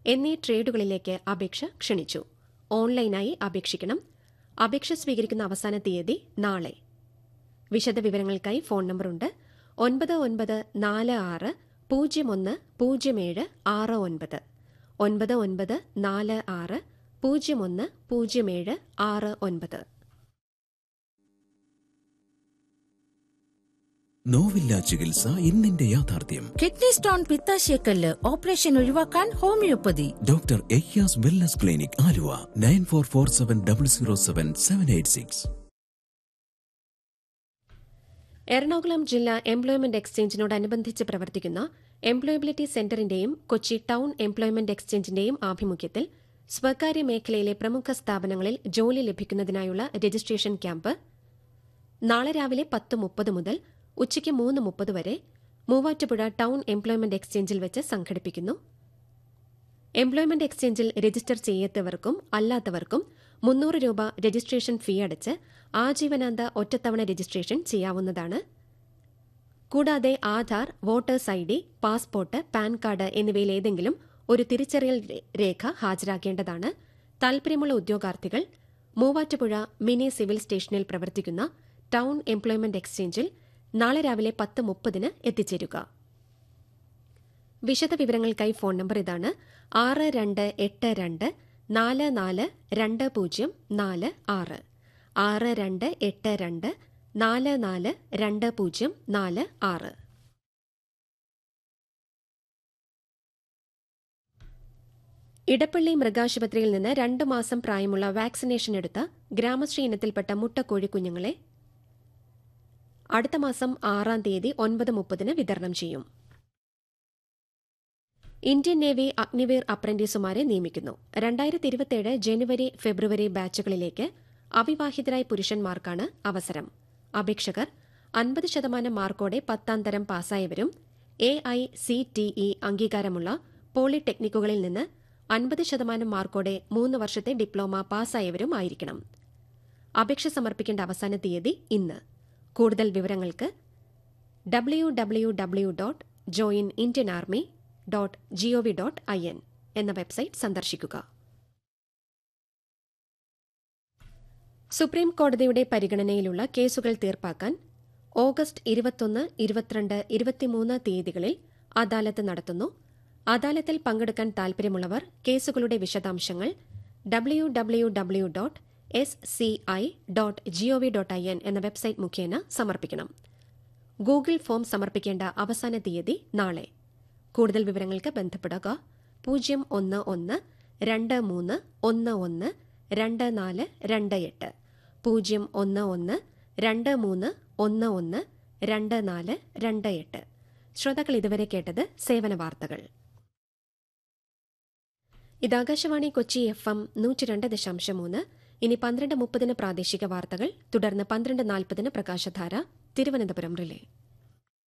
എന്നീ ട്രേഡുകളിലേക്ക് അപേക്ഷ ക്ഷണിച്ചു ഓൺലൈനായി അപേക്ഷിക്കണം അപേക്ഷ സ്വീകരിക്കുന്ന അവസാന തീയതി നാളെ വിശദവിവരങ്ങൾക്കായി ഫോൺ നമ്പറുണ്ട് ഒൻപത് ഒൻപത് നാല് ആറ് പൂജ്യം ഒന്ന് പൂജ്യം ഏഴ് ആറ് ഒൻപത് ഒൻപത് ഒൻപത് നാല് ആറ് പൂജ്യം ഒന്ന് പൂജ്യം ഏഴ് ആറ് ഒൻപത് നോവില്ല ചികിത്സ ഇന്നിന്റെ യാഥാർത്ഥ്യം കിഡ്നി സ്റ്റോൺ പിത്താശയക്കല്ല് ഓപ്പറേഷൻ ഒഴിവാക്കാൻ ഹോമിയോപ്പതി ഡോക്ടർ എയ്യാസ് wellness clinic Aluva nine four four seven double zero seven seven eight six Ernakulam ജില്ലാ എംപ്ലോയ്മെന്റ് എക്സ്ചേഞ്ചിനോടനുബന്ധിച്ച് പ്രവർത്തിക്കുന്ന എംപ്ലോയബിലിറ്റി സെന്ററിന്റെയും കൊച്ചി ടൌൺ എംപ്ലോയ്മെന്റ് എക്സ്ചേഞ്ചിന്റെയും ആഭിമുഖ്യത്തിൽ സ്വകാര്യ മേഖലയിലെ പ്രമുഖ സ്ഥാപനങ്ങളിൽ ജോലി ലഭിക്കുന്നതിനായുള്ള രജിസ്ട്രേഷൻ ക്യാമ്പ് നാളെ രാവിലെ പത്ത് മുപ്പത് മുതൽ ഉച്ചയ്ക്ക് മൂന്ന് മുപ്പത് വരെ മൂവാറ്റുപുഴ ടൌൺ എംപ്ലോയ്മെന്റ് എക്സ്ചേഞ്ചിൽ വെച്ച് സംഘടിപ്പിക്കുന്നു എംപ്ലോയ്മെന്റ് എക്സ്ചേഞ്ചിൽ രജിസ്റ്റർ ചെയ്യാത്തവർക്കും അല്ലാത്തവർക്കും മുന്നൂറ് രൂപ രജിസ്ട്രേഷൻ ഫീ അടച്ച് ആജീവനാന്ത ഒറ്റത്തവണ രജിസ്ട്രേഷൻ ചെയ്യാവുന്നതാണ് കൂടാതെ Aadhaar voter's I D passport PAN card എന്നിവയിലേതെങ്കിലും ഒരു തിരിച്ചറിയൽ രേ- രേഖ ഹാജരാക്കേണ്ടതാണ് താൽപര്യമുള്ള ഉദ്യോഗാർത്ഥികൾ മൂവാറ്റുപുഴ മിനി സിവിൽ സ്റ്റേഷനിൽ പ്രവർത്തിക്കുന്ന ടൌൺ എംപ്ലോയ്മെന്റ് എക്സ്ചേഞ്ചിൽ നാളെ രാവിലെ പത്ത് മുപ്പതിന് എത്തിച്ചേരുക വിശദവിവരങ്ങൾക്കായി ഫോൺ നമ്പർ ഇതാണ് ആറ് രണ്ട് എട്ട് രണ്ട് നാല് നാല് രണ്ട് പൂജ്യം നാല് ആറ് ആറ് രണ്ട് എട്ട് രണ്ട് നാല് നാല് രണ്ട് പൂജ്യം നാല് ആറ് ഇടപ്പള്ളി മൃഗാശുപത്രിയിൽ നിന്ന് രണ്ട് മാസം പ്രായമുള്ള വാക്സിനേഷൻ എടുത്ത ഗ്രാമശ്രീ ഇനത്തിൽപ്പെട്ട മുട്ടക്കോഴി കുഞ്ഞുങ്ങളെ അടുത്ത മാസം ആറാം തീയതി ഒൻപത് മുപ്പതിന് വിതരണം ചെയ്യും ഇന്ത്യൻ നേവി അഗ്നിവീർ അപ്രന്റീസുമാരെ നിയമിക്കുന്നു രണ്ടായിരത്തി ഇരുപത്തിയേഴ് ജനുവരി ഫെബ്രുവരി ബാച്ചുകളിലേക്ക് അവിവാഹിതരായ പുരുഷന്മാർക്കാണ് അവസരം അപേക്ഷകർ അൻപത് ശതമാനം മാർക്കോടെ പത്താം തരം പാസ്സായവരും A I C T E അംഗീകാരമുള്ള പോളിടെക്നിക്കുകളിൽ നിന്ന് അൻപത് ശതമാനം മാർക്കോടെ മൂന്ന് വർഷത്തെ ഡിപ്ലോമ പാസ്സായവരും ആയിരിക്കണം അപേക്ഷ സമർപ്പിക്കേണ്ട അവസാന തീയതി ഇന്ന് കൂടുതൽ വിവരങ്ങൾക്ക് W W W dot join Indian army dot G O V dot I N എന്ന വെബ്സൈറ്റ് സന്ദർശിക്കുക സുപ്രീം കോടതിയുടെ പരിഗണനയിലുള്ള കേസുകൾ തീർപ്പാക്കാൻ ഓഗസ്റ്റ് ഇരുപത്തൊന്ന് ഇരുപത്തിരണ്ട് ഇരുപത്തിമൂന്ന് തീയതികളിൽ അദാലത്ത് നടത്തുന്നു അദാലത്തിൽ പങ്കെടുക്കാൻ താൽപര്യമുള്ളവർ കേസുകളുടെ വിശദാംശങ്ങൾ W W W dot S C I dot G O V dot I N എന്ന വെബ്സൈറ്റ് മുഖേന സമർപ്പിക്കണം ഗൂഗിൾ ഫോം സമർപ്പിക്കേണ്ട അവസാന തീയതി നാളെ കൂടുതൽ വിവരങ്ങൾക്ക് ബന്ധപ്പെടുക പൂജ്യം ഒന്ന് ഒന്ന് രണ്ട് മൂന്ന് ഒന്ന് ഒന്ന് രണ്ട് നാല് രണ്ട് എട്ട് പൂജ്യം ഒന്ന് ഒന്ന് രണ്ട് മൂന്ന് ഒന്ന് ഒന്ന് രണ്ട് നാല് രണ്ട് എട്ട് ശ്രോതാക്കൾ ഇതുവരെ കേട്ടത് സേവന വാർത്തകൾ ഇത് ആകാശവാണി കൊച്ചി എഫ് എം നൂറ്റി രണ്ട് ദശാംശം മൂന്ന് ഇനി പന്ത്രണ്ട് മുപ്പതിന് പ്രാദേശിക വാർത്തകൾ തുടർന്ന് പന്ത്രണ്ട് നാൽപ്പതിന് പ്രകാശധാര തിരുവനന്തപുരം റിലേ